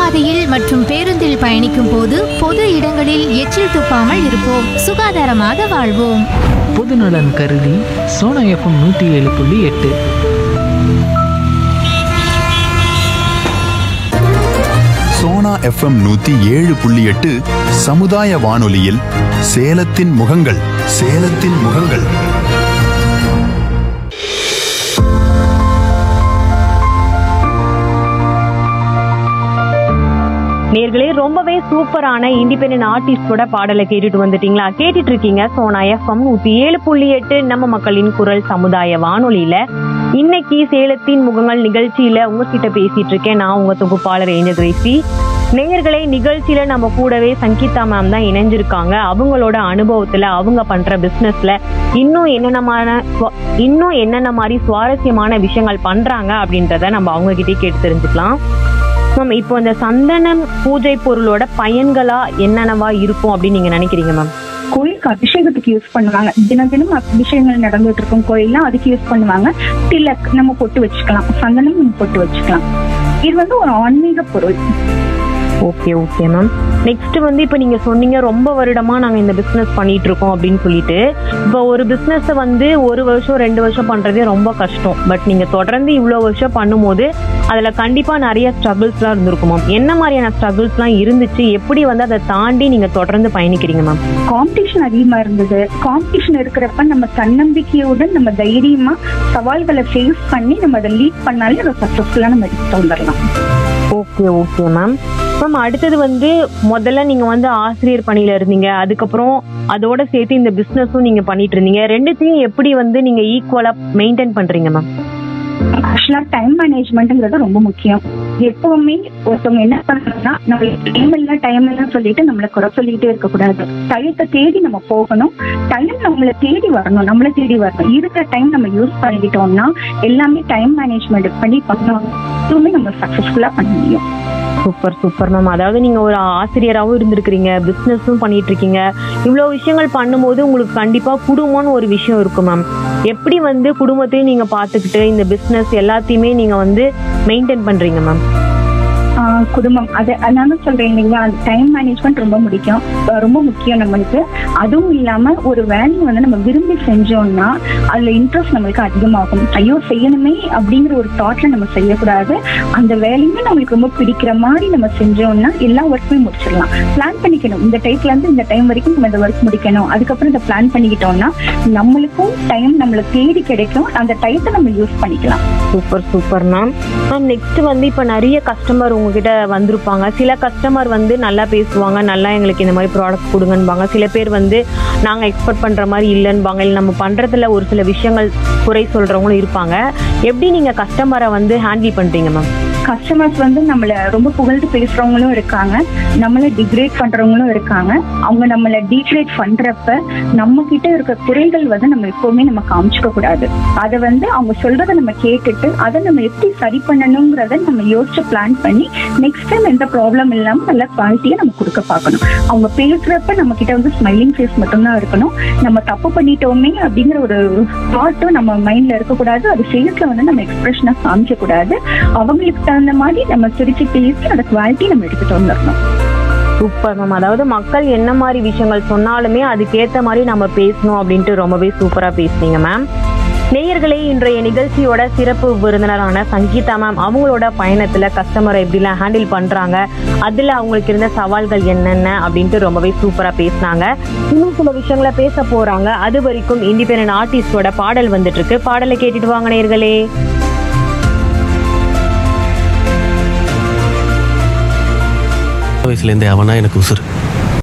நடைபாதையில் மற்றும் பேருந்தில் பயணிக்கும் போது பொது இடங்களில் எச்சில் துப்பாமல் இருப்போம் சுகாதாரமாக வாழ்வோம் பொதுநலன் கருதி சோனா எஃப்எம் நூற்றி ஏழு புள்ளி எட்டு சோனா எஃப்எம் நூத்தி ஏழு புள்ளி எட்டு சமுதாய வானொலியில் சேலத்தின் முகங்கள் சேலத்தின் முகங்கள் நேர்களே ரொம்பவே சூப்பரான இண்டிபெண்டன்ட் ஆர்டிஸ்டோட பாடலை கேட்டுட்டு வந்துட்டீங்களா கேட்டுட்டு இருக்கீங்க சோனா எஃப்எம் நூத்தி ஏழு புள்ளி எட்டு நம்ம மக்களின் குரல் சமுதாய வானொலியில இன்னைக்கு சேலத்தின் முகங்கள் நிகழ்ச்சியில உங்ககிட்ட பேசிட்டு இருக்கேன் நான் உங்க தொகுப்பாளர் ஏஞ்சல் கிரேசி நேயர்களே நிகழ்ச்சியில நம்ம கூடவே சங்கீதா மேம் தான் இணைஞ்சிருக்காங்க அவங்களோட அனுபவத்துல அவங்க பண்ற பிசினஸ்ல இன்னும் என்னென்னமான சுவா- இன்னும் என்னென்ன மாதிரி சுவாரஸ்யமான விஷயங்கள் பண்றாங்க அப்படின்றத நம்ம அவங்க கிட்டே கேட்டு தெரிஞ்சுக்கலாம் மேம் இப்போ இந்த சந்தனம் பூஜை பொருளோட பயன்களா என்னென்னவா இருக்கும் அப்படின்னு நீங்க நினைக்கிறீங்க மேம் கோயிலுக்கு அபிஷேகத்துக்கு யூஸ் பண்ணுவாங்க தினம் தினம் அபிஷேகங்கள் நடந்துட்டு இருக்கும் கோயில்ல அதுக்கு யூஸ் பண்ணுவாங்க திலக் நம்ம பொட்டு வச்சுக்கலாம் சந்தனம் நம்ம பொட்டு வச்சுக்கலாம் இது வந்து ஒரு ஆன்மீக பொருள் ஓகே ஓகே மேம் நெக்ஸ்ட் வந்து இப்போ நீங்க சொன்னீங்க ரொம்ப வருடமா நாங்க இந்த பிசினஸ் பண்ணிட்டு இருக்கோம் அப்படின்னு சொல்லிட்டு இப்போ ஒரு பிசினஸ் வந்து ஒரு வருஷம் ரெண்டு வருஷம் பண்றதே ரொம்ப கஷ்டம் பட் நீங்க தொடர்ந்து இவ்வளோ வருஷம் பண்ணும்போது அதுல கண்டிப்பா நிறைய ஸ்ட்ரகிள்ஸ்லாம் இருந்திருக்கும் மேம் என்ன மாதிரியான ஸ்ட்ரகிள்ஸ்லாம் இருந்துச்சு எப்படி வந்து அதை தாண்டி நீங்க தொடர்ந்து பயணிக்கிறீங்க மேம் காம்படிஷன் அதிகமா இருந்தது காம்படிஷன் இருக்கிறப்ப நம்ம தன்னம்பிக்கையுடன் நம்ம தைரியமா சவால்களை ஃபேஸ் பண்ணி நம்ம அதை லீட் பண்ணாலே அதை சக்சஸ்ஃபுல்லா நம்ம எடுத்து வந்துடலாம் ஓகே ஓகே மேம் மேம் அடுத்தது வந்து முதல்ல நீங்க வந்து ஆசிரியர் பணியில இருந்தீங்க அதுக்கப்புறம் அதோட சேர்த்து இந்த பிசினஸும் நீங்க பண்ணிட்டு இருந்தீங்க ரெண்டுத்தையும் எப்படி வந்து நீங்க ஈக்குவலா மெயின்டைன் பண்றீங்க மேம் ஆக்சுவலா டைம் மேனேஜ்மெண்ட்ங்கிறது ரொம்ப முக்கியம் எப்பவுமே ஒருத்தவங்க என்ன பண்ணணும்னா நம்ம டைம் இல்ல டைம் இல்ல சொல்லிட்டு நம்மள குறை சொல்லிட்டே இருக்க கூடாது டயத்தை தேடி நம்ம போகணும் டைம் நம்மள தேடி வரணும் நம்மள தேடி வரணும் இருக்கிற டைம் நம்ம யூஸ் பண்ணிக்கிட்டோம்னா எல்லாமே டைம் மேனேஜ்மெண்ட் பண்ணி பண்ணோம் எதுவுமே நம்ம சக்சஸ்ஃபுல்லா பண்ண முடியும் சூப்பர் சூப்பர் மேம் அதாவது நீங்க ஒரு ஆசிரியராகவும் இருந்திருக்கிறீங்க பிசினஸும் பண்ணிட்டு இருக்கீங்க இவ்வளோ விஷயங்கள் பண்ணும்போது உங்களுக்கு கண்டிப்பா குடும்பம்னு ஒரு விஷயம் இருக்கும் மேம் எப்படி வந்து குடும்பத்தையும் நீங்க பாத்துக்கிட்டு இந்த பிசினஸ் எல்லாத்தையுமே நீங்க வந்து மெயின்டைன் பண்றீங்க மேம் ஆஹ் குடும்பம் அது அதனால சொல்றேன் இல்லைங்களா அந்த டைம் மேனேஜ்மெண்ட் ரொம்ப முக்கியம் அஹ் ரொம்ப முக்கியம் நம்மளுக்கு அதுவும் இல்லாம ஒரு வேலையை வந்து நம்ம விரும்பி செஞ்சோம்னா அதுல இன்ட்ரெஸ்ட் நம்மளுக்கு அதிகமாகும் ஐயோ செய்யணுமே அப்படிங்கிற ஒரு தாட்ல நம்ம செய்யக்கூடாது அந்த வேலையுமே நம்மளுக்கு ரொம்ப பிடிக்கிற மாதிரி நம்ம செஞ்சோம்னா எல்லா ஒர்க்குமே முடிச்சிடலாம் பிளான் பண்ணிக்கணும் இந்த டைப்ல இருந்து இந்த டைம் வரைக்கும் நம்ம இந்த ஒர்க் முடிக்கணும் அதுக்கப்புறம் இந்த பிளான் பண்ணிக்கிட்டோம்னா நம்மளுக்கும் டைம் நம்மளை தேடி கிடைக்கும் அந்த டைத்தை நம்ம யூஸ் பண்ணிக்கலாம் super super ma'am ma'am next வந்து இப்போ நிறைய கஸ்டமர் உங்ககிட்ட வந்திருப்பாங்க சில கஸ்டமர் வந்து நல்லா பேசுவாங்க நல்லா எங்களுக்கு இந்த மாதிரி ப்ராடக்ட் கொடுங்கன்பாங்க சில பேர் வந்து நாங்கள் எக்ஸ்பெக்ட் பண்ணுற மாதிரி இல்லைன்பாங்க இல்லை நம்ம பண்ணுறதுல ஒரு சில விஷயங்கள் குறை சொல்கிறவங்களும் இருப்பாங்க எப்படி நீங்கள் கஸ்டமரை வந்து ஹேண்டில் பண்ணுறீங்க மேம் கஸ்டமர்ஸ் வந்து நம்மள ரொம்ப புகழ்ந்து பேசுறவங்களும் இருக்காங்க நம்மள டிகிரேட் பண்றவங்களும் இருக்காங்க அவங்க நம்மள டிகிரேட் பண்றப்ப நம்ம கிட்ட இருக்க குறைகள் வந்து நம்ம எப்பவுமே நம்ம காமிச்சுக்க கூடாது அதை வந்து அவங்க சொல்றத நம்ம கேட்டுட்டு அதை நம்ம எப்படி சரி பண்ணணுங்கிறத நம்ம யோசிச்சு பிளான் பண்ணி நெக்ஸ்ட் டைம் எந்த ப்ராப்ளம் இல்லாம நல்ல குவாலிட்டியை நம்ம கொடுக்க பார்க்கணும் அவங்க பேசுறப்ப நம்ம கிட்ட வந்து ஸ்மைலிங் ஃபேஸ் மட்டும்தான் இருக்கணும் நம்ம தப்பு பண்ணிட்டோமே அப்படிங்கிற ஒரு தாட்டும் நம்ம மைண்ட்ல இருக்கக்கூடாது அது ஃபேஸ்ல வந்து நம்ம எக்ஸ்பிரஷனை காமிக்க கூடாது அவங்களுக்கு தகுந்த மாதிரி நம்ம சிரிச்சு பேசி அந்த குவாலிட்டி நம்ம எடுத்துட்டு வந்துடணும் சூப்பர் மேம் அதாவது மக்கள் என்ன மாதிரி விஷயங்கள் சொன்னாலுமே அதுக்கேற்ற மாதிரி நம்ம பேசணும் அப்படின்ட்டு ரொம்பவே சூப்பராக பேசுனீங்க மேம் நேயர்களே இன்றைய நிகழ்ச்சியோட சிறப்பு விருந்தினரான சங்கீதா மேம் அவங்களோட பயணத்துல கஸ்டமரை எப்படிலாம் ஹேண்டில் பண்றாங்க அதுல அவங்களுக்கு இருந்த சவால்கள் என்னென்ன அப்படின்ட்டு ரொம்பவே சூப்பரா பேசினாங்க இன்னும் சில விஷயங்களை பேச போறாங்க அது வரைக்கும் இண்டிபெண்டன்ட் ஆர்டிஸ்டோட பாடல் வந்துட்டு இருக்கு பாடலை கேட்டுட்டு வாங்க நேயர்களே வயசுலேருந்தே அவனா எனக்கு உசுறு